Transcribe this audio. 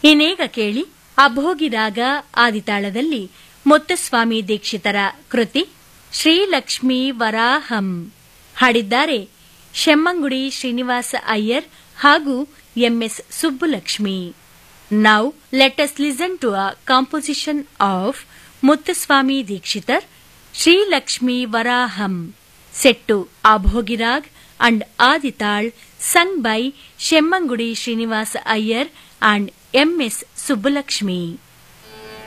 ಇನ್ನೀಗ ಕೇಳಿ ಅಭೋಗಿರಾಗ ಆದಿತಾಳದಲ್ಲಿ ಮುತ್ತಸ್ವಾಮಿ ದೀಕ್ಷಿತರ ಕೃತಿ ಶ್ರೀಲಕ್ಷ್ಮೀ ವರಾಹಂ ಹಾಡಿದ್ದಾರೆ ಶೆಮ್ಮಂಗುಡಿ ಶ್ರೀನಿವಾಸ ಅಯ್ಯರ್ ಹಾಗೂ MS Subbulakshmi now let us listen to a composition of Muthuswami Dikshitar Sri Lakshmi Varaham set Abhogi raga and Adi tala sung by Semmangudi Srinivasa Iyer and MS Subbulakshmi